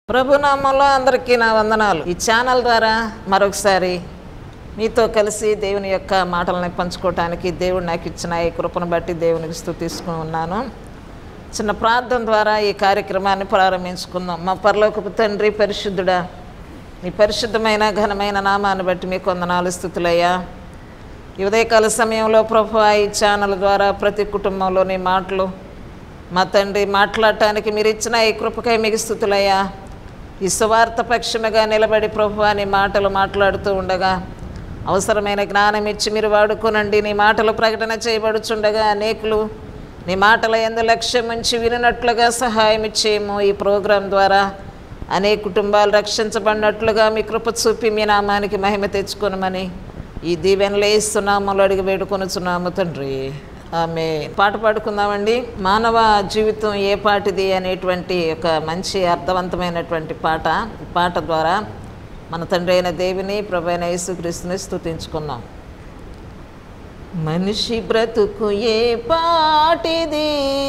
ప్రభునామంలో అందరికీ నా వందనాలు ఈ ఛానల్ ద్వారా మరొకసారి మీతో కలిసి దేవుని యొక్క మాటలని పంచుకోవటానికి దేవుడు నాకు ఇచ్చిన ఈ కృపను బట్టి దేవునికి స్థుతిస్తూ ఉన్నాను చిన్న ప్రార్థన ద్వారా ఈ కార్యక్రమాన్ని ప్రారంభించుకుందాం మా పరలోకపు తండ్రి పరిశుద్ధుడా నీ పరిశుద్ధమైన ఘనమైన నామాన్ని బట్టి మీకు వందనాలు స్థుతులయ్యా ఈ ఉదయకాల సమయంలో ప్రభు ఈ ఛానల్ ద్వారా ప్రతి కుటుంబంలోని మాటలు మా తండ్రి మాట్లాడటానికి మీరు ఇచ్చిన ఈ కృపకై మీకు స్థుతులయ్యా ఈ సువార్త పక్షముగా నిలబడి ప్రభు నీ మాటలు మాట్లాడుతూ ఉండగా అవసరమైన జ్ఞానం ఇచ్చి మీరు వాడుకోనండి నీ మాటలు ప్రకటన చేయబడుచుండగా అనేకులు నీ మాటల ఎందు లక్ష్యం ఉంచి వినట్లుగా సహాయం ఇచ్చేయము ఈ ప్రోగ్రాం ద్వారా అనేక కుటుంబాలు రక్షించబడినట్లుగా మీ కృప చూపి మీ నామానికి మహిమ తెచ్చుకొనమని ఈ దీవెనలు ఇస్తున్నాములు అడిగి వేడుకొనుచున్నాము తండ్రి ఆమె పాట పాడుకుందామండి మానవ జీవితం ఏ పాటిది అనేటువంటి ఒక మంచి అర్థవంతమైనటువంటి పాట ఈ పాట ద్వారా మన తండ్రి అయిన దేవిని ప్రభు అయిన యేసుక్రీస్తుని స్తుతించుకుందాం మనిషి బ్రతుకు ఏ పాటిది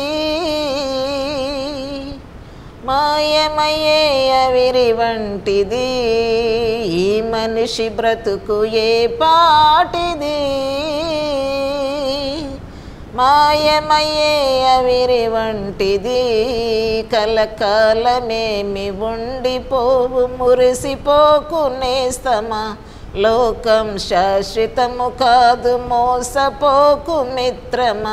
మాయమయ్యే అవిరి వంటిది ఈ మనిషి బ్రతుకు ఏ పాటిది మాయమయ్యే అవిరి వంటిది కలకాలమేమి ఉండిపోవు మురిసిపోకు నేస్తమా లోకం శాశ్వతము కాదు మోసపోకు మిత్రమా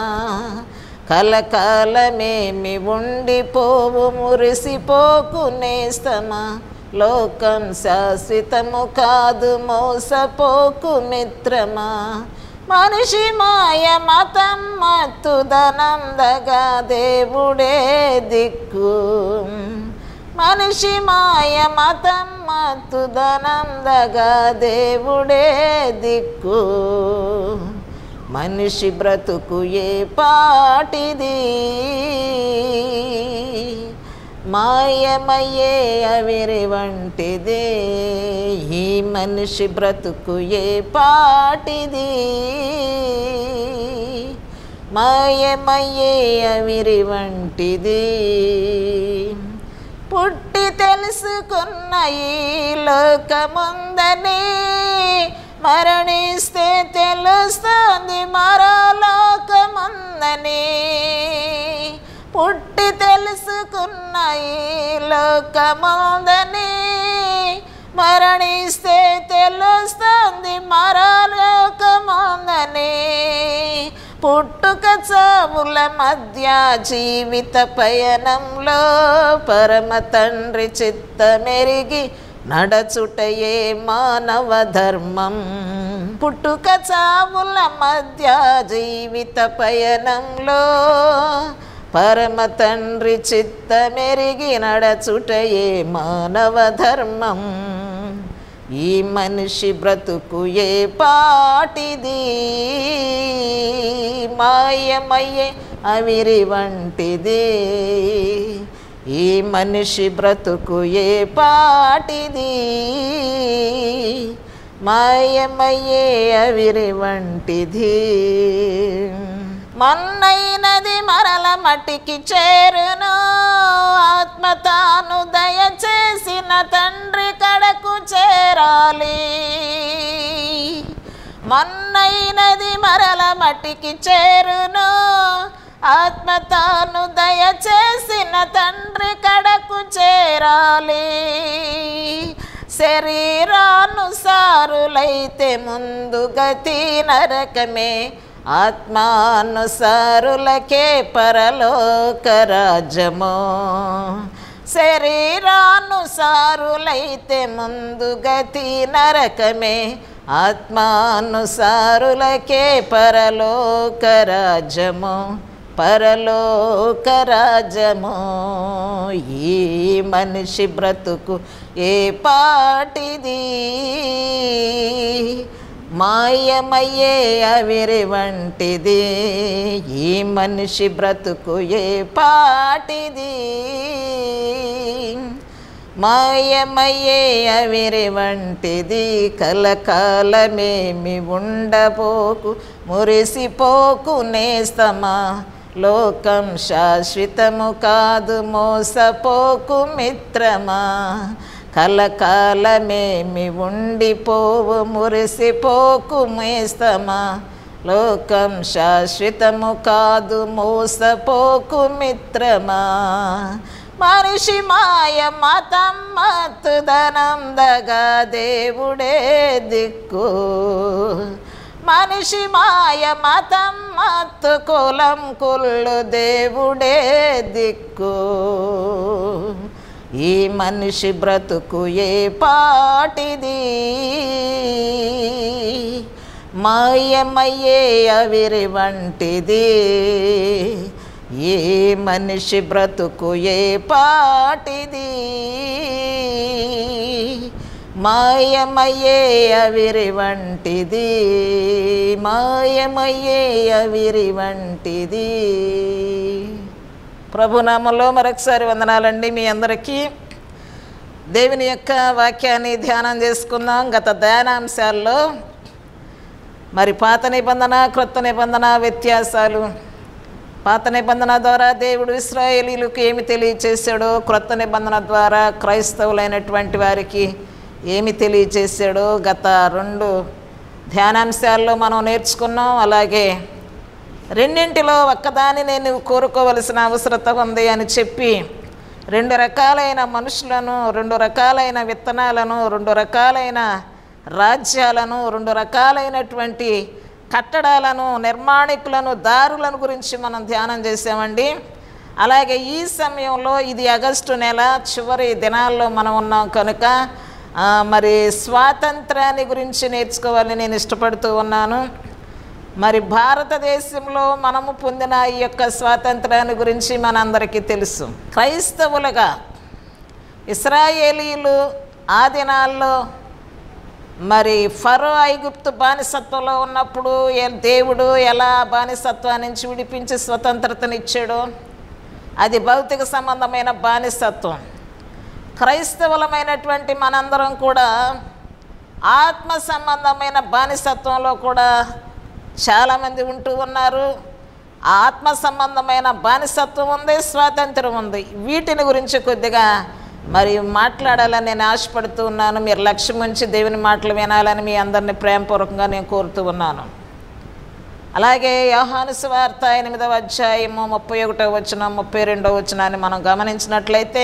కలకాలమేమి ఉండిపోవు మురిసిపోకు నేస్తమా లోకం శాశ్వతము కాదు మోసపోకు మిత్రమా మనిషి మాయ మతం మత్తుదనందగా దేవుడే దిక్కు మనిషి మాయ మతం మత్తుదనందగా దేవుడే దిక్కు మనిషి బ్రతుకు ఏ పాటిది మాయమయ్యే అవిరి వంటిదే ఈ మనిషి బ్రతుకు ఏ పాటిది మాయమయ్యే అవిరి వంటిది పుట్టి తెలుసుకున్న ఈ లోకముందని మరణిస్తే తెలుస్తుంది మరో లోకముందని పుట్టి తెలుసుకున్న ఈ లోకముందని మరణిస్తే తెలుస్తుంది మరో లోకముందని పుట్టుక చావుల మధ్య జీవిత పయనంలో పరమ తండ్రి చిత్తమెరిగి నడచుటయే మానవ ధర్మం పుట్టుక చావుల మధ్య జీవిత పయనంలో పరమ తండ్రి చిత్తమెరిగి నడచుటయే మానవ ధర్మం ఈ మనిషి బ్రతుకు ఏ పాటిది మాయమయ్యే అవిరి వంటిది ఈ మనిషి బ్రతుకు ఏ పాటిది మాయమయ్యే అవిరి వంటిది మన్నైనది మరల మట్టికి చేరును ఆత్మ తాను దయచేసిన తండ్రి కడకు చేరాలి మన్నైనది మరల మట్టికి చేరును ఆత్మ తాను దయచేసిన తండ్రి కడకు చేరాలి శరీరానుసారులైతే ముందు గతి నరకమే ఆత్మానుసారులకే పరలోక రాజ్యము శరీరానుసారులైతే ముందు గతి నరకమే ఆత్మానుసారులకే పరలోక రాజ్యము పరలోక రాజ్యము ఈ మనిషి బ్రతుకు ఏ పాటిది మాయమయ్యే అవిరి వంటిది ఈ మనిషి బ్రతుకు ఏ పాటిది మాయమయ్యే అవిరి వంటిది కలకాలమేమి ఉండబోకు మురిసిపోకు నేస్తమా లోకం శాశ్వతము కాదు మోసపోకు మిత్రమా కలకాలమేమి ఉండిపోవు మురిసిపోకు మేస్తమా లోకం శాశ్వతము కాదు మోసపోకు మిత్రమా మనిషి మాయ మతం మత్తు ధనం దగా దేవుడే దిక్కు మనిషి మాయ మతం మత్తు కులం కుళ్ళు దేవుడే దిక్కు ఈ మనిషి బ్రతుకు ఏ పాటిది మాయమయ్యే అవిరి వంటిది ఏ మనిషి బ్రతుకు ఏ పాటిది మాయమయ్యే అవిరి వంటిది మాయమయ్యే అవిరి వంటిది ప్రభునామంలో మరొకసారి వందనాలండి మీ అందరికీ దేవుని యొక్క వాక్యాన్ని ధ్యానం చేసుకుందాం గత ధ్యానాంశాల్లో మరి పాత నిబంధన క్రొత్త నిబంధన వ్యత్యాసాలు పాత నిబంధన ద్వారా దేవుడు ఇస్రాయేలీలకు ఏమి తెలియచేశాడో క్రొత్త నిబంధన ద్వారా క్రైస్తవులైనటువంటి వారికి ఏమి తెలియచేశాడో గత రెండు ధ్యానాంశాల్లో మనం నేర్చుకున్నాం అలాగే రెండింటిలో ఒక్కదాని నేను కోరుకోవలసిన అవసరత ఉంది అని చెప్పి రెండు రకాలైన మనుషులను రెండు రకాలైన విత్తనాలను రెండు రకాలైన రాజ్యాలను రెండు రకాలైనటువంటి కట్టడాలను నిర్మాణికులను దారులను గురించి మనం ధ్యానం చేసామండి అలాగే ఈ సమయంలో ఇది ఆగస్టు నెల చివరి దినాల్లో మనం ఉన్నాం కనుక ఆ, మరి స్వాతంత్రాన్ని గురించి నేర్చుకోవాలని నేను ఇష్టపడుతూ ఉన్నాను మరి భారతదేశంలో మనము పొందిన ఈ యొక్క స్వాతంత్రాన్ని గురించి మనందరికీ తెలుసు క్రైస్తవులుగా ఇస్రాయేలీలు ఆ దినాల్లో మరి ఫరో ఐగుప్తు బానిసత్వంలో ఉన్నప్పుడు ఏ- దేవుడు ఎలా బానిసత్వం నుంచి విడిపించి స్వతంత్రతనిచ్చాడో అది భౌతిక సంబంధమైన బానిసత్వం క్రైస్తవులమైనటువంటి మనందరం కూడా ఆత్మ సంబంధమైన బానిసత్వంలో కూడా చాలామంది ఉంటూ ఉన్నారు ఆ ఆత్మ సంబంధమైన బానిసత్వం ఉంది స్వాతంత్రం ఉంది వీటిని గురించి కొద్దిగా మరి మాట్లాడాలని నేను ఆశపడుతూ ఉన్నాను మీరు లక్ష్యం ఉంచి దేవుని మాటలు వినాలని మీ అందరిని ప్రేమపూర్వకంగా నేను కోరుతూ ఉన్నాను అలాగే యోహాను సువార్త ఎనిమిదవ అధ్యాయము ముప్పై ఒకటో వచ్చిన ముప్పై రెండో వచ్చినాన్ని మనం గమనించినట్లయితే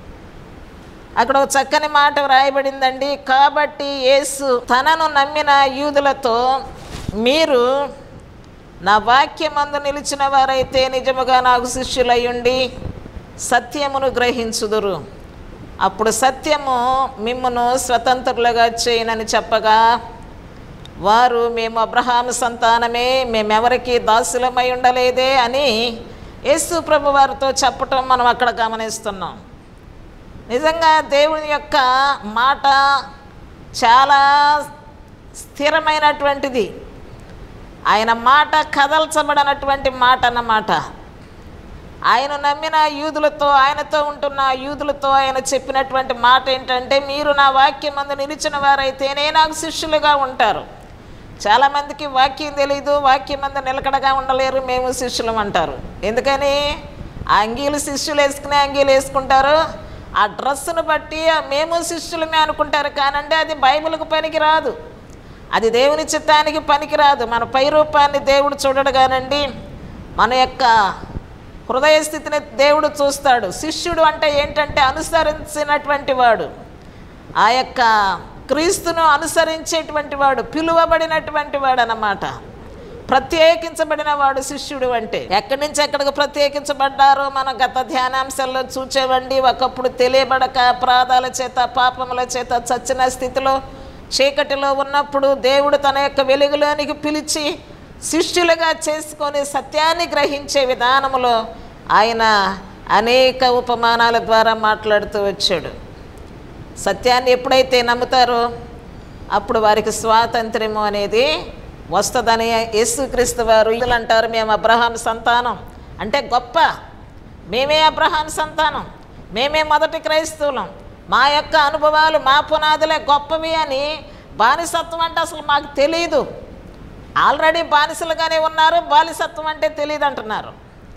అక్కడ ఒక చక్కని మాట వ్రాయబడిందండి కాబట్టి యేసు తనను నమ్మిన యూదులతో మీరు నా వాక్యమందు నిలిచిన వారైతే నిజముగా నాకు శిష్యులయ్యుండి సత్యమును గ్రహించుదురు అప్పుడు సత్యము మిమ్మును స్వతంత్రులుగా చేయనని చెప్పగా వారు మేము అబ్రహాము సంతానమే మేమెవరికి దాసులమై ఉండలేదే అని యేసు ప్రభు వారితో చెప్పటం మనం అక్కడ గమనిస్తున్నాం నిజంగా దేవుని యొక్క మాట చాలా స్థిరమైనటువంటిది ఆయన మాట కదల్చబడినటువంటి మాట అన్నమాట ఆయన నమ్మిన యూదులతో ఆయనతో ఉంటున్న యూదులతో ఆయన చెప్పినటువంటి మాట ఏంటంటే మీరు నా వాక్యం మందు నిలిచిన వారైతేనే నాకు శిష్యులుగా ఉంటారు చాలామందికి వాక్యం తెలియదు వాక్యం మందు నిలకడగా ఉండలేరు మేము శిష్యులం అంటారు ఎందుకని ఆ అంగీలు శిష్యులు వేసుకునే అంగీలు వేసుకుంటారు ఆ డ్రెస్సును బట్టి ఆ మేము శిష్యులమే అనుకుంటారు కానండి అది బైబిల్కు పనికి రాదు అది దేవుని చిత్తానికి పనికిరాదు మన పై రూపాన్ని దేవుడు చూడడు కానండి మన యొక్క హృదయ స్థితిని దేవుడు చూస్తాడు శిష్యుడు అంటే ఏంటంటే అనుసరించినటువంటి వాడు ఆ యొక్క క్రీస్తును అనుసరించేటువంటి వాడు పిలువబడినటువంటి వాడు అన్నమాట ప్రత్యేకించబడిన వాడు శిష్యుడు అంటే ఎక్కడి నుంచి ఎక్కడికి ప్రత్యేకించబడ్డారో మనం గత ధ్యానాంశాల్లో చూచేవండి ఒకప్పుడు తెలియబడక అపరాధాల చేత పాపముల చేత చచ్చిన స్థితిలో చీకటిలో ఉన్నప్పుడు దేవుడు తన యొక్క వెలుగులోనికి పిలిచి శిష్యులుగా చేసుకొని సత్యాన్ని గ్రహించే విధానములో ఆయన అనేక ఉపమానాల ద్వారా మాట్లాడుతూ వచ్చాడు సత్యాన్ని ఎప్పుడైతే నమ్ముతారో అప్పుడు వారికి స్వాతంత్ర్యము అనేది వస్తుందని యేసుక్రీస్తు వారు ఇల్లు అంటారు మేము అబ్రహాం సంతానం అంటే గొప్ప మేమే అబ్రహాం సంతానం మేమే మొదటి క్రైస్తవులం మా యొక్క అనుభవాలు మా పునాదులే గొప్పవి అని బానిసత్వం అంటే అసలు మాకు తెలియదు ఆల్రెడీ బానిసలుగానే ఉన్నారు బానిసత్వం అంటే తెలియదు అంటున్నారు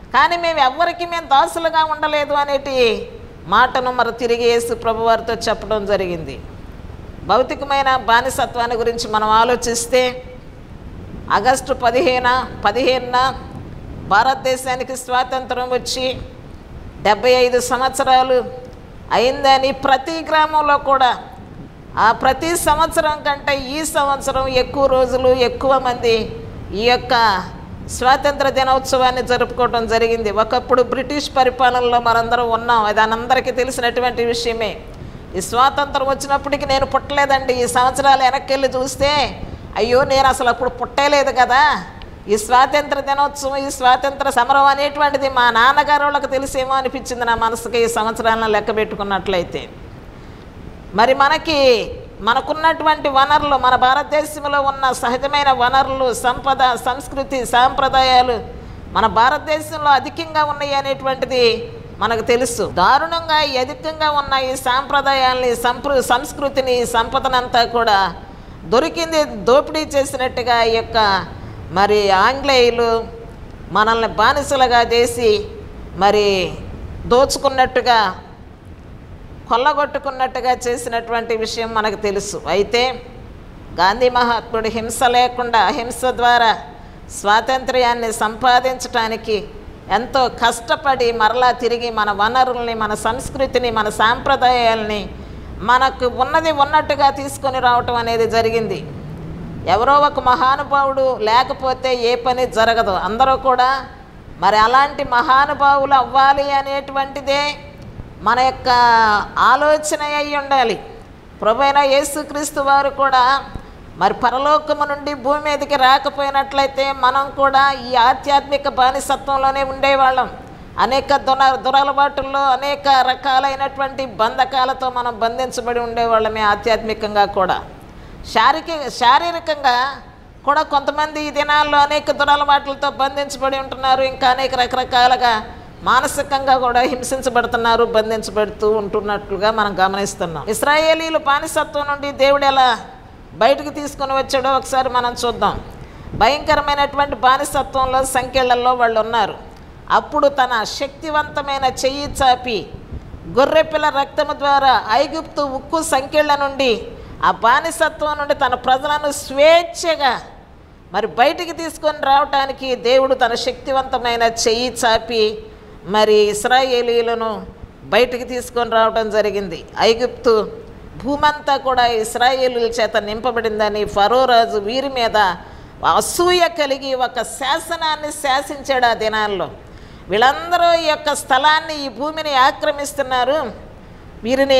కానీ మేము ఎవ్వరికి మేము దాసులుగా ఉండలేదు అనేటి మాటను మరి తిరిగి యేసు ప్రభువారితో చెప్పడం జరిగింది భౌతికమైన బానిసత్వాన్ని గురించి మనం ఆలోచిస్తే ఆగస్టు పదిహేన పదిహేనున భారతదేశానికి స్వాతంత్రం వచ్చి డెబ్బై ఐదు సంవత్సరాలు అయిందని ప్రతి గ్రామంలో కూడా ఆ ప్రతి సంవత్సరం కంటే ఈ సంవత్సరం ఎక్కువ రోజులు ఎక్కువ మంది ఈ యొక్క స్వాతంత్ర దినోత్సవాన్ని జరుపుకోవడం జరిగింది ఒకప్పుడు బ్రిటిష్ పరిపాలనలో మనందరం ఉన్నాం అది అందరికీ తెలిసినటువంటి విషయమే ఈ స్వాతంత్రం వచ్చినప్పటికి నేను పుట్టలేదండి ఈ సంవత్సరాలు వెనక్కి వెళ్ళి చూస్తే అయ్యో నేను అసలు అప్పుడు పుట్టలేదు కదా ఈ స్వాతంత్ర దినోత్సవం ఈ స్వాతంత్ర సమరం అనేటువంటిది మా నాన్నగారు వాళ్ళకి తెలిసేమో అనిపించింది నా మనసుకి ఈ సంవత్సరాలను లెక్క పెట్టుకున్నట్లయితే మరి మనకి మనకున్నటువంటి వనరులు మన భారతదేశంలో ఉన్న సహజమైన వనరులు సంపద సంస్కృతి సాంప్రదాయాలు మన భారతదేశంలో అధికంగా ఉన్నాయి అనేటువంటిది మనకు తెలుసు దారుణంగా ఈ అధికంగా ఉన్న ఈ సాంప్రదాయాల్ని సంప్ర సంస్కృతిని ఈ సంపదనంతా కూడా దొరికింది దోపిడీ చేసినట్టుగా ఈ యొక్క మరి ఆంగ్లేయులు మనల్ని బానిసలుగా చేసి మరి దోచుకున్నట్టుగా కొల్లగొట్టుకున్నట్టుగా చేసినటువంటి విషయం మనకు తెలుసు అయితే గాంధీ మహాత్ముడు హింస లేకుండా అహింస ద్వారా స్వాతంత్ర్యాన్ని సంపాదించటానికి ఎంతో కష్టపడి మరలా తిరిగి మన వనరుల్ని మన సంస్కృతిని మన సాంప్రదాయాల్ని మనకు ఉన్నది ఉన్నట్టుగా తీసుకొని రావటం అనేది జరిగింది ఎవరో ఒక మహానుభావుడు లేకపోతే ఏ పని జరగదు అందరూ కూడా మరి అలాంటి మహానుభావులు అవ్వాలి అనేటువంటిదే మన యొక్క ఆలోచన అయి ఉండాలి ప్రభైన యేసుక్రీస్తు వారు కూడా మరి పరలోకము నుండి భూమి మీదకి రాకపోయినట్లయితే మనం కూడా ఈ ఆధ్యాత్మిక బానిసత్వంలోనే ఉండేవాళ్ళం అనేక దుర దురలవాటుల్లో అనేక రకాలైనటువంటి బంధకాలతో మనం బంధించబడి ఉండేవాళ్ళమే ఆధ్యాత్మికంగా కూడా శారీరక శారీరకంగా కూడా కొంతమంది ఈ దినాల్లో అనేక దురలవాట్లతో బంధించబడి ఉంటున్నారు ఇంకా అనేక రకరకాలుగా మానసికంగా కూడా హింసించబడుతున్నారు బంధించబడుతూ ఉంటున్నట్లుగా మనం గమనిస్తున్నాం ఇస్రాయేలీలు బానిసత్వం నుండి దేవుడు ఎలా బయటకు తీసుకొని వచ్చాడో ఒకసారి మనం చూద్దాం భయంకరమైనటువంటి బానిసత్వంలో సంఖ్యలలో వాళ్ళు ఉన్నారు అప్పుడు తన శక్తివంతమైన చెయ్యి చాపి గొర్రెపిల్ల రక్తము ద్వారా ఐగుప్తు ఉక్కు సంఖ్యల నుండి ఆ బానిసత్వం నుండి తన ప్రజలను స్వేచ్ఛగా మరి బయటికి తీసుకొని రావటానికి దేవుడు తన శక్తివంతమైన చెయ్యి చాపి మరి ఇస్రాయేలీలను బయటికి తీసుకొని రావడం జరిగింది ఐగుప్తు భూమంతా కూడా ఇస్రాయేలీల చేత నింపబడిందని ఫరో రాజు వీరి మీద అసూయ కలిగి ఒక శాసనాన్ని శాసించాడు ఆ దినాల్లో వీళ్ళందరూ ఈ యొక్క స్థలాన్ని ఈ భూమిని ఆక్రమిస్తున్నారు వీరిని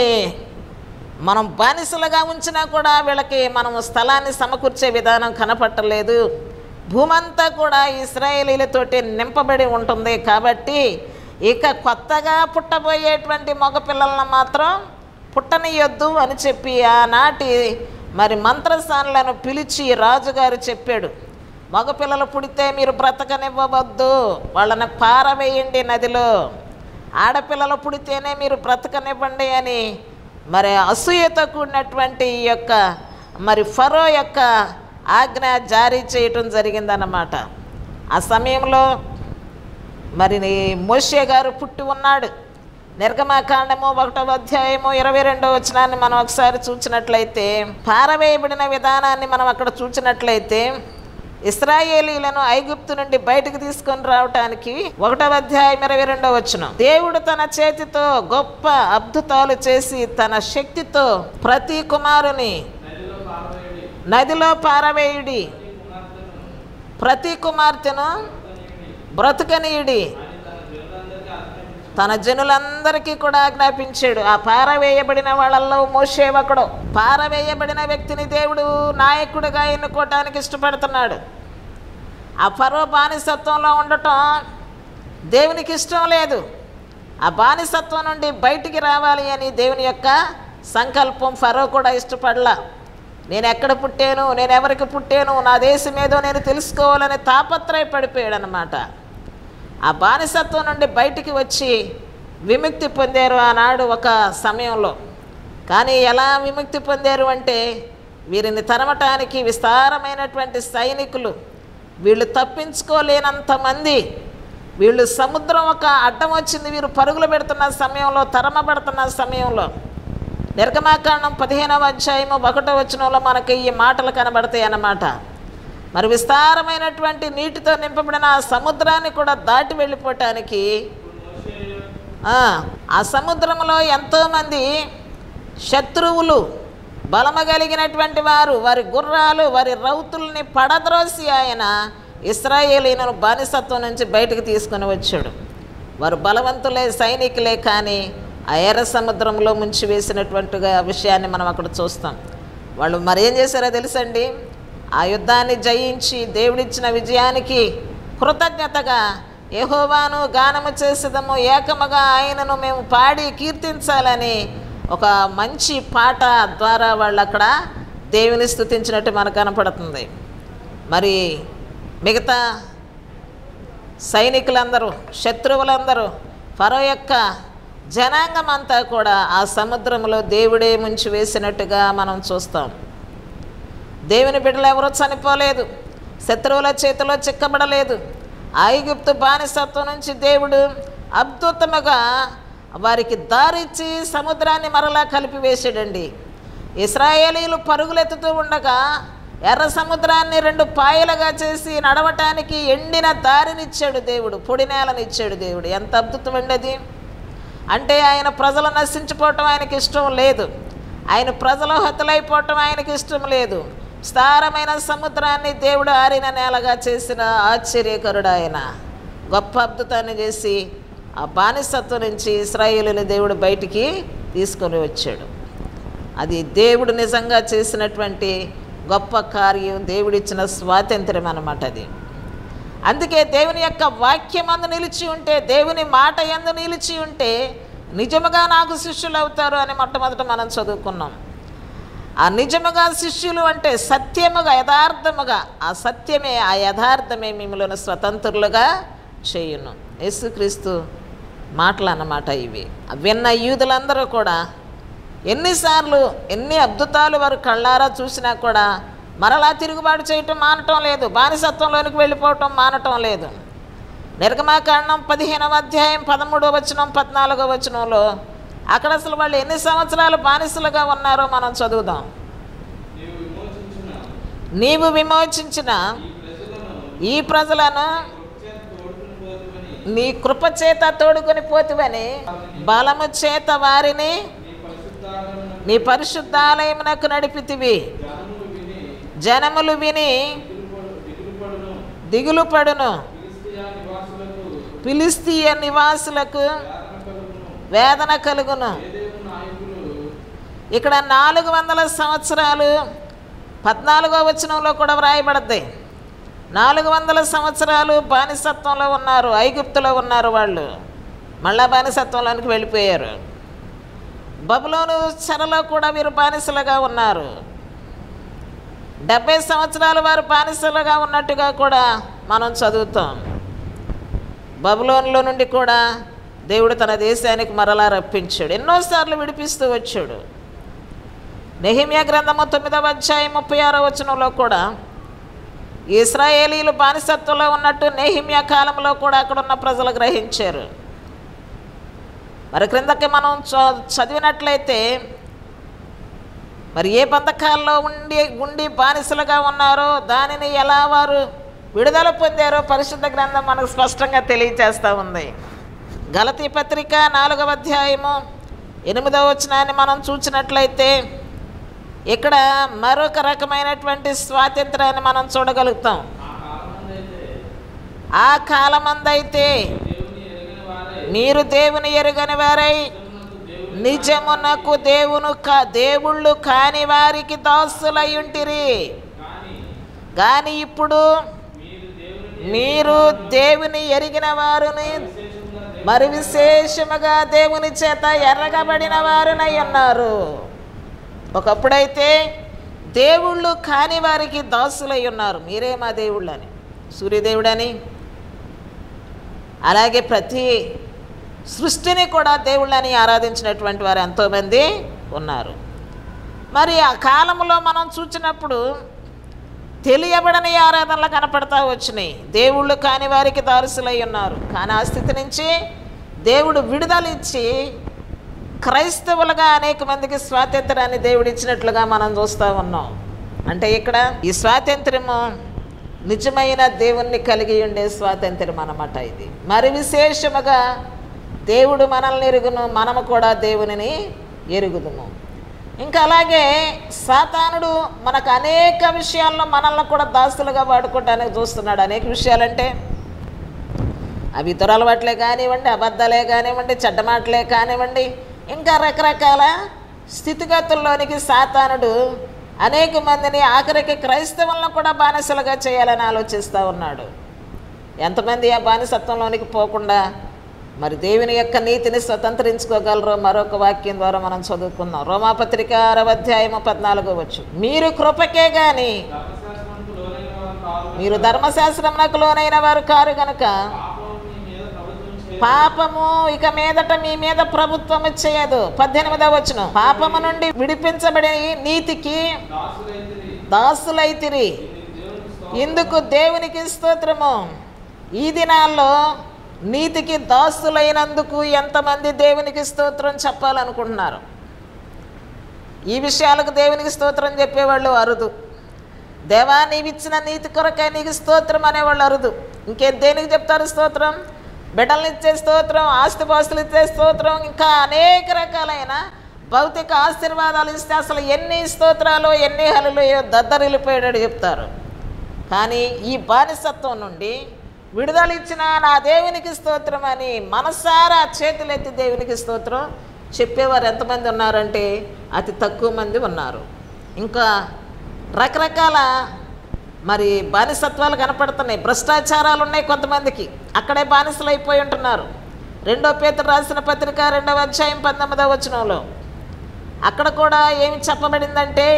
మనం బానిసలుగా ఉంచినా కూడా వీళ్ళకి మనం స్థలాన్ని సమకూర్చే విధానం కనపట్టలేదు భూమంతా కూడా ఇస్రాయేలీలతోటి నింపబడి ఉంటుంది కాబట్టి ఇక కొత్తగా పుట్టబోయేటువంటి మగపిల్లలను మాత్రం పుట్టనియొద్దు అని చెప్పి ఆనాటి మరి మంత్రస్థానులను పిలిచి రాజుగారు చెప్పాడు మగపిల్లలు పుడితే మీరు బ్రతకనివ్వవద్దు వాళ్ళని పారవేయండి నదిలో ఆడపిల్లలు పుడితేనే మీరు బ్రతకనివ్వండి అని మరి అసూయతో కూడినటువంటి ఈ యొక్క మరి ఫరో యొక్క ఆజ్ఞ జారీ చేయటం జరిగిందన్నమాట ఆ సమయంలో మరి మోషే గారు పుట్టి ఉన్నాడు నిర్గమాకాండము ఒకటో అధ్యాయము ఇరవై రెండో వచనాన్ని మనం ఒకసారి చూసినట్లయితే పారవేయబడిన విధానాన్ని మనం అక్కడ చూసినట్లయితే ఇస్రాయేలీలను ఐగుప్తు నుండి బయటకు తీసుకొని రావటానికి ఒకటో అధ్యాయం ఇరవై రెండో వచనం దేవుడు తన చేతితో గొప్ప అద్భుతాలు చేసి తన శక్తితో ప్రతి కుమారుని నదిలో పారవేయుడి ప్రతి కుమార్తెను బ్రతుకనీయుడి తన జనులందరికీ కూడా ఆజ్ఞాపించాడు ఆ పారవేయబడిన వాళ్ళల్లో మోషే ఒకడు పారవేయబడిన వ్యక్తిని దేవుడు నాయకుడిగా ఎన్నుకోవటానికి ఇష్టపడుతున్నాడు ఆ ఫరో బానిసత్వంలో ఉండటం దేవునికి ఇష్టం లేదు ఆ బానిసత్వం నుండి బయటికి రావాలి అని దేవుని యొక్క సంకల్పం ఫరో కూడా ఇష్టపడలా నేను ఎక్కడ పుట్టాను నేను ఎవరికి పుట్టాను నా దేశం ఏదో నేను తెలుసుకోవాలని తాపత్రయపడిపోయాడు అనమాట ఆ బానిసత్వం నుండి బయటికి వచ్చి విముక్తి పొందారు ఆనాడు ఒక సమయంలో కానీ ఎలా విముక్తి పొందారు అంటే వీరిని తరమటానికి విస్తారమైనటువంటి సైనికులు వీళ్ళు తప్పించుకోలేనంత మంది వీళ్ళు సముద్రం ఒక అడ్డం వచ్చింది వీరు పరుగులు పెడుతున్న సమయంలో తరమబడుతున్న సమయంలో నిర్గమాకాండం పదిహేనవ అధ్యాయము ఒకటో వచనంలో మనకి ఈ మాటలు కనబడతాయి అన్నమాట మరి విస్తారమైనటువంటి నీటితో నింపబడిన ఆ సముద్రాన్ని కూడా దాటి వెళ్ళిపోవటానికి ఆ, ఆ సముద్రంలో ఎంతోమంది శత్రువులు బలము కలిగినటువంటి వారు వారి గుర్రాలు వారి రౌతుల్ని పడద్రోసి ఆయన ఇస్రాయేలీలను బానిసత్వం నుంచి బయటకు తీసుకొని వచ్చాడు వారు బలవంతులే సైనికులే కానీ ఆ ఎర్ర సముద్రంలో ముంచి వేసినటువంటిగా విషయాన్ని మనం అక్కడ చూస్తాం వాళ్ళు మరి ఏం చేశారో తెలుసండి ఆ యుద్ధాన్ని జయించి దేవుడిచ్చిన విజయానికి కృతజ్ఞతగా యెహోవాను గానము చేసేదము ఏకముగా ఆయనను మేము పాడి కీర్తించాలని ఒక మంచి పాట ద్వారా వాళ్ళు అక్కడ దేవుని స్తుతించినట్టు మనకు కనపడుతుంది మరి మిగతా సైనికులందరూ శత్రువులందరూ ఫరో యొక్క జనాంగం అంతా కూడా ఆ సముద్రంలో దేవుడే ముంచి వేసినట్టుగా మనం చూస్తాం దేవుని బిడ్డలు ఎవరూ చనిపోలేదు శత్రువుల చేతిలో చిక్కబడలేదు ఐగుప్తు బానిసత్వం నుంచి దేవుడు అద్భుతముగా వారికి దారిచ్చి సముద్రాన్ని మరలా కలిపివేసాడండి ఇస్రాయేలీలు పరుగులెత్తుతూ ఉండగా ఎర్ర సముద్రాన్ని రెండు పాయలుగా చేసి నడవటానికి ఎండిన దారినిచ్చాడు దేవుడు పొడి నేలనిచ్చాడు దేవుడు ఎంత అద్భుతమండి అది అంటే ఆయన ప్రజలు నశించిపోవటం ఆయనకి ఇష్టం లేదు ఆయన ప్రజలు హతులైపోవటం ఆయనకి ఇష్టం లేదు విస్తారమైన సముద్రాన్ని దేవుడు ఆరిన నేలగా చేసిన ఆశ్చర్యకరుడు ఆయన గొప్ప అద్భుతాన్ని చేసి ఆ బానిసత్వం నుంచి ఇస్రాయేలుని దేవుడు బయటికి తీసుకొని వచ్చాడు అది దేవుడు నిజంగా చేసినటువంటి గొప్ప కార్యం దేవుడిచ్చిన స్వాతంత్ర్యం అన్నమాట అది అందుకే దేవుని యొక్క వాక్యం అందు నిలిచి ఉంటే దేవుని మాట ఎందు నిలిచి ఉంటే నిజముగా నాకు శిష్యులు అవుతారు అని మొట్టమొదట మనం చదువుకున్నాం ఆ నిజముగా శిష్యులు అంటే సత్యముగా యథార్థముగా ఆ సత్యమే ఆ యథార్థమే మిమ్మల్ని స్వతంత్రులుగా చేయును యేసుక్రీస్తు మాటలు అన్నమాట ఇవి విన్న యూదులందరూ కూడా ఎన్నిసార్లు ఎన్ని అద్భుతాలు వారు కళ్ళారా చూసినా కూడా మరలా తిరుగుబాటు చేయటం మానటం లేదు బానిసత్వంలోనికి వెళ్ళిపోవటం మానటం లేదు నిర్గమాకాండం పదిహేనవ అధ్యాయం పదమూడవ వచనం పద్నాలుగో వచనంలో అక్కడ అసలు వాళ్ళు ఎన్ని సంవత్సరాలు బానిసలుగా ఉన్నారో మనం చదువుదాం నీవు విమోచించిన ఈ ప్రజలను నీ కృప చేత తోడుకొని పోతువని బలము చేత వారిని నీ పరిశుద్ధాలయమునకు నడిపితివి జనములు విని దిగులు పడును ఫిలిస్తీయ నివాసులకు వేదన కలుగును ఇక్కడ నాలుగు వందల సంవత్సరాలు పద్నాలుగో వచనంలో కూడా వ్రాయబడద్ది నాలుగు వందల సంవత్సరాలు బానిసత్వంలో ఉన్నారు ఐగుప్తులో ఉన్నారు వాళ్ళు మళ్ళా బానిసత్వంలోనికి వెళ్ళిపోయారు బబులోను చెరలో కూడా వీరు బానిసలుగా ఉన్నారు డెబ్బై సంవత్సరాలు వారు బానిసలుగా ఉన్నట్టుగా కూడా మనం చదువుతాం బబులోన్లో నుండి కూడా దేవుడు తన దేశానికి మరలా రప్పించాడు ఎన్నోసార్లు విడిపిస్తూ వచ్చాడు నెహిమియా గ్రంథము తొమ్మిదవ అధ్యాయం ముప్పై ఆరో వచనంలో కూడా ఇస్రాయేలీలు బానిసత్వంలో ఉన్నట్టు నెహిమియా కాలంలో కూడా అక్కడ ఉన్న ప్రజలు గ్రహించారు మరి క్రిందకి మనం చ- చదివినట్లయితే మరి ఏ బంధకాల్లో ఉండి ఉండి బానిసలుగా ఉన్నారో దానిని ఎలా వారు విడుదల పొందారో పరిశుద్ధ గ్రంథం మనకు స్పష్టంగా తెలియచేస్తూ ఉంది గలతీ పత్రిక నాలుగవ అధ్యాయము ఎనిమిదవ వచనాన్ని మనం చూసినట్లయితే ఇక్కడ మరొక రకమైనటువంటి స్వాతంత్రాన్ని మనం చూడగలుగుతాం ఆ కాలమందైతే మీరు దేవుని ఎరుగని వారై నిజమునకు దేవును కా దేవుళ్ళు కాని వారికి దాసులై ఉంటిరి కానీ ఇప్పుడు మీరు దేవుని ఎరిగిన వారుని మరి విశేషముగా దేవుని చేత ఎర్రగబడిన వారునై ఉన్నారు ఒకప్పుడైతే దేవుళ్ళు కాని వారికి దాసులై ఉన్నారు మీరే మా దేవుళ్ళని సూర్యదేవుడని అలాగే ప్రతి సృష్టిని కూడా దేవుళ్ళని ఆరాధించినటువంటి వారు ఎంతోమంది ఉన్నారు మరి ఆ కాలంలో మనం చూసినప్పుడు తెలియబడని ఆరాధనలు కనపడతా వచ్చినాయి దేవుళ్ళు కాని వారికి దారుసులై ఉన్నారు కానీ ఆ స్థితి నుంచి దేవుడు విడుదల ఇచ్చి క్రైస్తవులుగా అనేక మందికి స్వాతంత్రాన్ని దేవుడు ఇచ్చినట్లుగా మనం చూస్తూ ఉన్నాం అంటే ఇక్కడ ఈ స్వాతంత్ర్యము నిజమైన దేవుణ్ణి కలిగి ఉండే స్వాతంత్ర్యం అన్నమాట ఇది మరి విశేషముగా దేవుడు మనల్ని ఎరుగును మనము కూడా దేవునిని ఎరుగుదుము ఇంకా అలాగే సాతానుడు మనకు అనేక విషయాల్లో మనల్ని కూడా దాసులుగా వాడుకోవడానికి చూస్తున్నాడు అనేక విషయాలంటే అవి దురలవాట్లే కానివ్వండి అబద్ధాలే కానివ్వండి చెడ్డ మాటలే కానివ్వండి ఇంకా రకరకాల స్థితిగతుల్లోనికి సాతానుడు అనేక మందిని ఆఖరికి క్రైస్తవులను కూడా బానిసలుగా చేయాలని ఆలోచిస్తూ ఉన్నాడు ఎంతమంది ఆ బానిసత్వంలోనికి పోకుండా మరి దేవుని యొక్క నీతిని స్వతంత్రించుకోగలరో మరొక వాక్యం ద్వారా మనం చదువుకుందాం రోమాపత్రిక ఆరవ అధ్యాయము పద్నాలుగో వచ్చు మీరు కృపకే గాని ధర్మశాస్త్రమునకు లోనైన వారు కారు మీరు ధర్మశాస్త్రమునకు లోనైన వారు కారు గనుక పాపము మీ మీద ప్రభుత్వం చేయ పాపము ఇక మీదట మీ మీద ప్రభుత్వము చేయదు పద్దెనిమిదవ వచనం పాపము నుండి విడిపించబడి నీతికి దాసులైతిరి దాసులైతిరి దేవునికి ఇందుకు దేవునికి స్తోత్రము ఈ దినాల్లో నీతికి దాసులైనందుకు ఎంతమంది దేవునికి స్తోత్రం చెప్పాలనుకుంటున్నారు ఈ విషయాలకు దేవునికి స్తోత్రం చెప్పేవాళ్ళు అరుదు దేవా నీవిచ్చిన నీతి కొరకే నీకు స్తోత్రం అనేవాళ్ళు అరుదు ఇంకేం దేనికి చెప్తారు స్తోత్రం బిడ్డలను ఇచ్చే స్తోత్రం ఆస్తిపాస్తులు ఇచ్చే స్తోత్రం ఇంకా అనేక రకాలైన భౌతిక ఆశీర్వాదాలు ఇస్తే అసలు ఎన్ని స్తోత్రాలు ఎన్ని హలులయో దద్దరిల్లిపోయాడు చెప్తారు కానీ ఈ బానిసత్వం నుండి విడుదల ఇచ్చిన నా దేవునికి స్తోత్రం అని మనసారా చేతులెత్తి దేవునికి స్తోత్రం చెప్పేవారు ఎంతమంది ఉన్నారంటే అతి తక్కువ మంది ఉన్నారు ఇంకా రకరకాల మరి బానిసత్వాలు కనపడుతున్నాయి భ్రష్టాచారాలు ఉన్నాయి కొంతమందికి అక్కడే బానిసలు అయిపోయి ఉంటున్నారు రెండో పేతురు రాసిన పత్రిక రెండవ అధ్యాయం పంతొమ్మిదవ వచనంలో అక్కడ కూడా ఏమి చెప్పబడిందంటే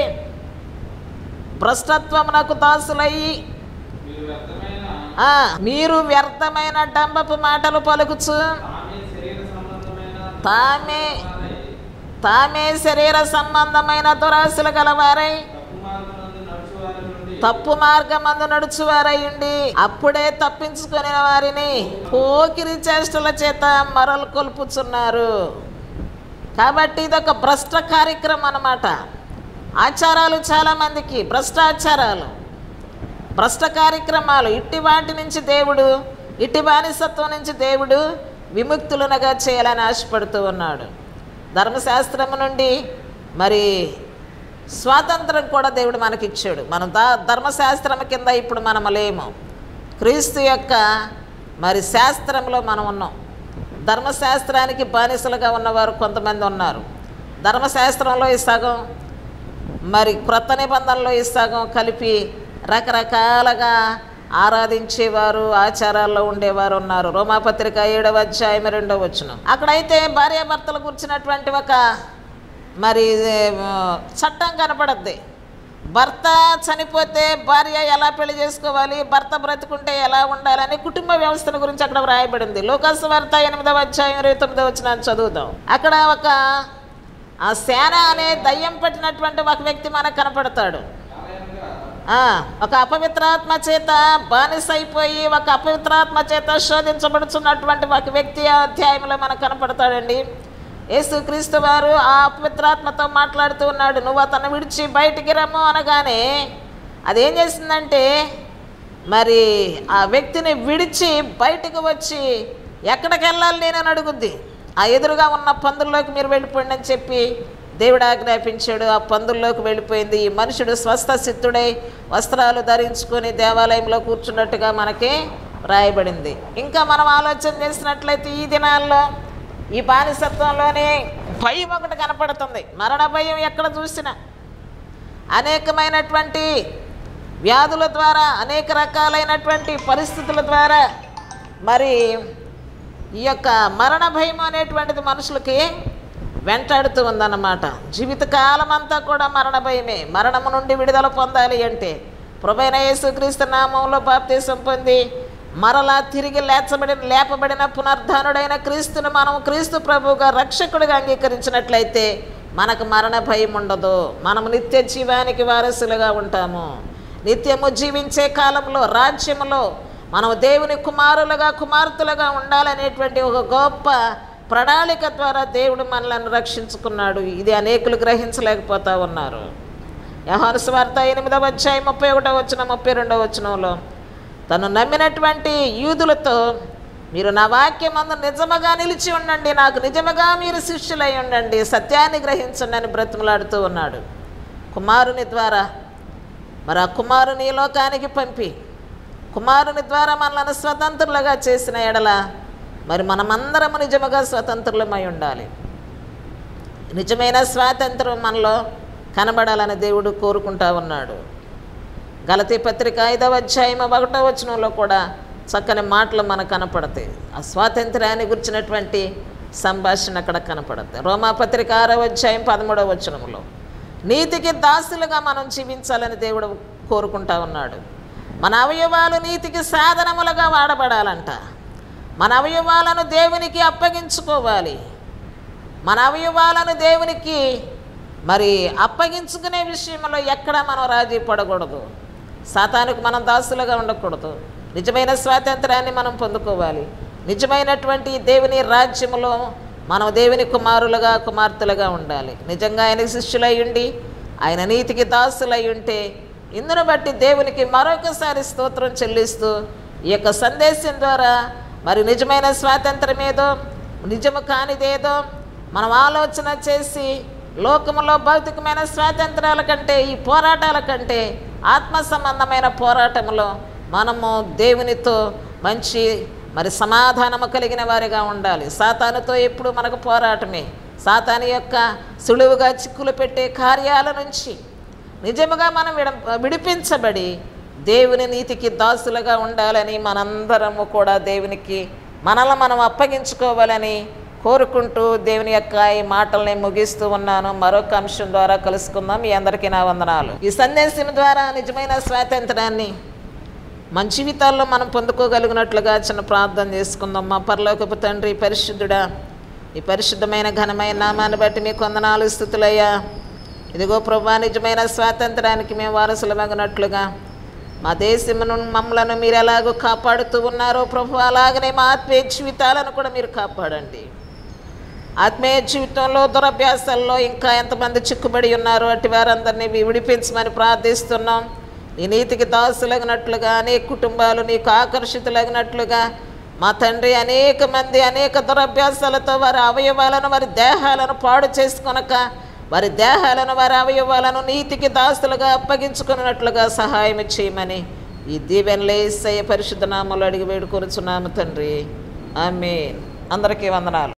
భ్రష్టత్వమునకు దాసులయ్యి మీరు వ్యర్థమైన ఆ, మీరు వ్యర్థమైన డంబపు మాటలు పలుకుచు ఆమె శరీర సంబంధమైన తామే వారై, తామే శరీర సంబంధమైన దురాశలు గలవారై తప్పు మార్గమందు నడుచువారి నుండి తప్పు మార్గమందు నడుచువారయ్యుండి అప్పుడే తప్పించుకునే వారిని పోకిరి చేష్టల చేత మరలు కొల్పుచున్నారు కాబట్టి ఇదొక భ్రష్ట కార్యక్రమం అన్నమాట ఆచారాలు చాలామందికి భ్రష్టాచారాలు భ్రష్ట కార్యక్రమాలు ఇట్టి వాటి నుంచి దేవుడు ఇట్టి బానిసత్వం నుంచి దేవుడు విముక్తులనగా చేయాలని ఆశపడుతూ ఉన్నాడు ధర్మశాస్త్రము నుండి మరి స్వాతంత్రం కూడా దేవుడు మనకిచ్చాడు మనం దా ధర్మశాస్త్రం కింద ఇప్పుడు మనం లేము క్రీస్తు యొక్క మరి శాస్త్రంలో మనం ఉన్నాం ధర్మశాస్త్రానికి బానిసలుగా ఉన్నవారు కొంతమంది ఉన్నారు ధర్మశాస్త్రంలో ఈ సగం మరి క్రొత్త నిబంధనలో ఈ సగం కలిపి రకరకాలుగా ఆరాధించేవారు ఆచారాల్లో ఉండేవారు ఉన్నారు రోమాపత్రిక ఏడవ అధ్యాయం రెండవ వచ్చును అక్కడైతే భార్యాభర్తలు కూర్చున్నటువంటి ఒక మరి ఆ, చట్టం కనపడద్ది భర్త చనిపోతే భార్య ఎలా పెళ్లి చేసుకోవాలి భర్త బ్రతుకుంటే ఎలా ఉండాలని కుటుంబ వ్యవస్థల గురించి అక్కడ వ్రాయబడింది లోకాసు వార్త ఎనిమిదవ అధ్యాయం ఇరవై తొమ్మిదవ వచ్చిన చదువుతాం అక్కడ ఒక ఆ సేన అనే దయ్యం పట్టినటువంటి ఒక వ్యక్తి మనకు కనపడతాడు ఆ, ఒక అపవిత్రాత్మ చేత బానిస అయిపోయి ఒక అపవిత్రాత్మ చేత శోధించబడుతున్నటువంటి ఒక వ్యక్తి ఆ అధ్యాయంలో మనకు కనపడతాడండి యేసుక్రీస్తు వారు ఆ అపవిత్రాత్మతో మాట్లాడుతూ ఉన్నాడు నువ్వు అతను విడిచి బయటికి రమ్ము అనగానే అదేం చేసిందంటే మరి ఆ వ్యక్తిని విడిచి బయటకు వచ్చి ఎక్కడికి వెళ్ళాలి నేను అని అడుగుద్ది ఆ ఎదురుగా ఉన్న పందుల్లోకి మీరు వెళ్ళిపోండి అని చెప్పి దేవుడు ఆజ్ఞాపించాడు ఆ పందుల్లోకి వెళ్ళిపోయింది ఈ మనుషుడు స్వస్థ సిద్ధుడై వస్త్రాలు ధరించుకొని దేవాలయంలో కూర్చున్నట్టుగా మనకి రాయబడింది ఇంకా మనం ఆలోచన చేసినట్లయితే ఈ దినాల్లో ఈ బానిసత్వంలోనే భయం ఒకటి కనపడుతుంది మరణ భయం ఎక్కడ చూసినా అనేకమైనటువంటి వ్యాధుల ద్వారా అనేక రకాలైనటువంటి పరిస్థితుల ద్వారా మరి ఈ యొక్క మరణ భయం అనేటువంటిది మనుషులకి వెంటాడుతూ ఉందన్నమాట జీవితకాలం అంతా కూడా మరణ భయమే మరణము నుండి విడుదల పొందాలి అంటే ప్రభైన యేసుక్రీస్తు నామంలో బాప్తీసం పొంది మరలా తిరిగి లేచబడిన లేపబడిన పునర్ధానుడైన క్రీస్తును మనం క్రీస్తు ప్రభువుగా రక్షకుడిగా అంగీకరించినట్లయితే మనకు మరణ భయం ఉండదు మనము నిత్య జీవానికి వారసులుగా ఉంటాము నిత్యము జీవించే కాలంలో రాజ్యములో మనం దేవుని కుమారులుగా కుమార్తెలుగా ఉండాలనేటువంటి ఒక గొప్ప ప్రణాళిక ద్వారా దేవుడు మనల్ని రక్షించుకున్నాడు ఇది అనేకులు గ్రహించలేకపోతా ఉన్నారు యహాను స్వార్త ఎనిమిదవ అధ్యాయం ముప్పై ఒకటో వచ్చిన ముప్పై రెండవ వచనంలో తను నమ్మినటువంటి యూదులతో మీరు నా వాక్యం అందు నిజముగా నిలిచి ఉండండి నాకు నిజముగా మీరు శిష్యులై ఉండండి సత్యాన్ని గ్రహించండి అని బ్రతిమలాడుతూ ఉన్నాడు కుమారుని ద్వారా మరి ఆ కుమారుని ఈ లోకానికి పంపి కుమారుని ద్వారా మనల్ని స్వతంత్రులుగా చేసిన ఎడల మరి మనమందరము నిజముగా స్వతంత్రులమై ఉండాలి నిజమైన స్వాతంత్రం మనలో కనబడాలని దేవుడు కోరుకుంటా ఉన్నాడు గలతీ పత్రిక ఐదవ అధ్యాయం ఒకటో వచనంలో కూడా చక్కని మాటలు మనకు కనపడతాయి ఆ స్వాతంత్ర్యాన్ని గురించినటువంటి సంభాషణ అక్కడ కనపడతాయి రోమాపత్రిక ఆరవ అధ్యాయం పదమూడవ వచనంలో నీతికి దాసులుగా మనం జీవించాలని దేవుడు కోరుకుంటా ఉన్నాడు మన అవయవాలు నీతికి సాధనములుగా వాడబడాలంట మన అవయవాలను దేవునికి అప్పగించుకోవాలి మన అవయవాలను దేవునికి మరి అప్పగించుకునే విషయంలో ఎక్కడ మనం రాజీ పడకూడదు సాతానికి మనం దాసులుగా ఉండకూడదు నిజమైన స్వాతంత్రాన్ని మనం పొందుకోవాలి నిజమైనటువంటి దేవుని రాజ్యములో మనం దేవుని కుమారులుగా కుమార్తెలుగా ఉండాలి నిజంగా ఆయనకి శిష్యులై ఉండి ఆయన నీతికి దాసులై ఉంటే ఇందును బట్టి దేవునికి మరొకసారి స్తోత్రం చెల్లిస్తూ ఈ యొక్క సందేశం ద్వారా మరి నిజమైన స్వాతంత్రం ఏదో నిజము కానిదేదో మనం ఆలోచన చేసి లోకములో భౌతికమైన స్వాతంత్రాల కంటే ఈ పోరాటాల కంటే ఆత్మ సంబంధమైన పోరాటంలో మనము దేవునితో మంచి మరి సమాధానము కలిగిన వారిగా ఉండాలి సాతానుతో ఎప్పుడు మనకు పోరాటమే సాతాను యొక్క సులువుగా చిక్కులు పెట్టే కార్యాల నుంచి నిజముగా మనం విడ విడిపించబడి దేవుని నీతికి దాసులుగా ఉండాలని మనందరము కూడా దేవునికి మనల్ని మనం అప్పగించుకోవాలని కోరుకుంటూ దేవుని యొక్క ఈ మాటల్ని ముగిస్తూ ఉన్నాను మరొక అంశం ద్వారా కలుసుకుందాం మీ అందరికీ నా వందనాలు ఈ సందేశం ద్వారా నిజమైన స్వాతంత్రాన్ని మన జీవితాల్లో మనం పొందుకోగలిగినట్లుగా చిన్న ప్రార్థన చేసుకుందాం మా పరలోకపు తండ్రి పరిశుద్ధుడా ఈ పరిశుద్ధమైన ఘనమైన నామాన్ని బట్టి మీకు వందనాలు స్థుతులయ్యా ఇదిగో ప్రభా నిజమైన స్వాతంత్రానికి మేము వారసులమగినట్లుగా మా దేశమును మమ్మలను మీరు ఎలాగో కాపాడుతూ ఉన్నారో ప్రభు అలాగనే మా ఆత్మీయ జీవితాలను కూడా మీరు కాపాడండి ఆత్మీయ జీవితంలో దురభ్యాసాల్లో ఇంకా ఎంతమంది చిక్కుబడి ఉన్నారో అట్టి వారందరినీ వి- విడిపించమని ప్రార్థిస్తున్నాం నీ నీతికి దాసులగినట్లుగా అనేక కుటుంబాలు నీకు ఆకర్షితులగినట్లుగా మా తండ్రి అనేక మంది అనేక దురభ్యాసాలతో వారి అవయవాలను వారి దేహాలను పాడు చేసుకొనక వారి దేహాలను వారి అవయవాలను నీతికి దాసులుగా అప్పగించుకున్నట్లుగా సహాయం చేయమని ఈ దీవెనలే ఇస్సయ్య పరిశుద్ధ నామలు అడిగి వేడుకొనుచున్నాము తండ్రి ఆమె అందరికీ వందనాలు